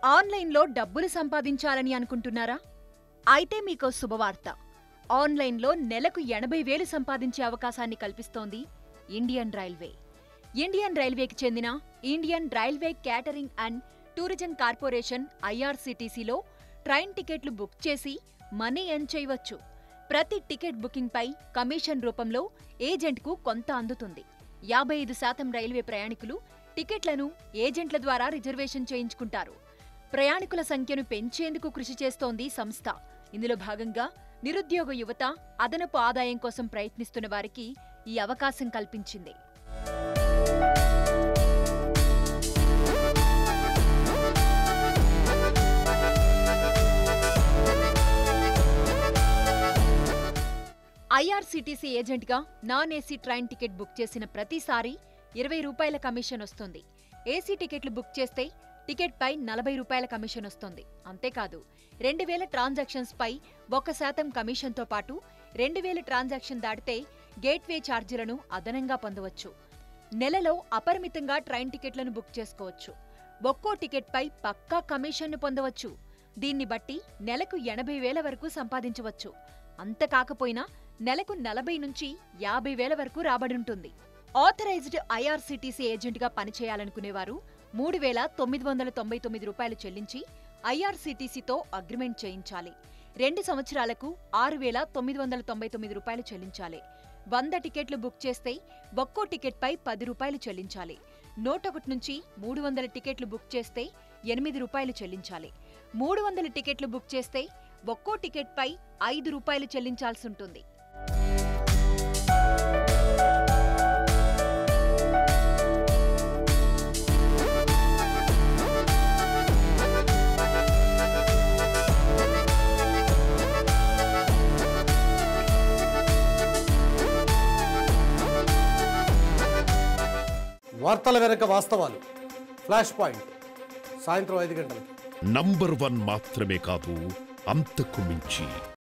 ఆన్లైన్లో డబ్బులు సంపాదించాలని అనుకుంటున్నారా అయితే మీకో శుభవార్త ఆన్లైన్లో నెలకు ఎనభై వేలు సంపాదించే అవకాశాన్ని కల్పిస్తోంది ఇండియన్ రైల్వే ఇండియన్ రైల్వేకి చెందిన Indian railway catering and tourism corporation ఐఆర్సీటీసీలో ట్రైన్ టికెట్లు బుక్ చేసి మనీ ఎర్న్ చేయవచ్చు ప్రతి టికెట్ బుకింగ్పై కమిషన్ రూపంలో ఏజెంట్కు కొంత అందుతుంది యాభై ఐదు శాతం రైల్వే ప్రయాణికులు టికెట్లను ఏజెంట్ల ద్వారా రిజర్వేషన్ చేయించుకుంటారు ప్రయాణికుల సంఖ్యను పెంచేందుకు కృషి చేస్తోంది సంస్థ ఇందులో భాగంగా నిరుద్యోగ యువత అదనపు ఆదాయం కోసం ప్రయత్నిస్తున్న వారికి ఈ అవకాశం కల్పించింది ఐఆర్సీటీసీ ఏజెంట్గా non AC train ticket book చేసిన ప్రతిసారి ఇరవై రూపాయల కమిషన్ వస్తుంది ఏసీ టికెట్లు బుక్ చేస్తే టికెట్పై నలభై రూపాయల కమిషన్ వస్తుంది అంతేకాదు రెండు వేల ట్రాన్సాక్షన్స్ పై ఒక శాతం కమిషన్తో పాటు రెండు వేల ట్రాన్సాక్షన్ దాటితే గేట్వే ఛార్జీలను అదనంగా పొందవచ్చు నెలలో అపరిమితంగా ట్రైన్ టికెట్లను బుక్ చేసుకోవచ్చు ఒక్కో టికెట్పై పక్కా కమిషన్ను పొందవచ్చు దీన్ని బట్టి నెలకు ఎనభై వేల వరకు సంపాదించవచ్చు అంత కాకపోయినా నెలకు నలభై నుంచి యాభై వేల వరకు రాబడుంటుంది ఆథరైజ్డ్ ఐఆర్సీటీసీ ఏజెంట్గా పనిచేయాలనుకునేవారు మూడు వేల తొమ్మిది వందల తొంభై తొమ్మిది రూపాయలు చెల్లించి ఐఆర్సీటీసీతో అగ్రిమెంట్ చేయించాలి రెండు సంవత్సరాలకు ఆరు వేల తొమ్మిది వందల తొంభై తొమ్మిది రూపాయలు చెల్లించాలి వంద టికెట్లు బుక్ చేస్తే ఒక్కో టికెట్పై పది రూపాయలు చెల్లించాలి నూటొకటి నుంచి మూడు వందల టికెట్లు బుక్ చేస్తే ఎనిమిది రూపాయలు చెల్లించాలి మూడు వందల టికెట్లు బుక్ చేస్తే ఒక్కో టికెట్పై ఐదు రూపాయలు చెల్లించాల్సి ఉంటుంది వార్తల వెనక వాస్తవాలు ఫ్లాష్ పాయింట్ సాయంత్రం ఐదు గంటలకు నంబర్ వన్ మాత్రమే కాదు అంతకు మించి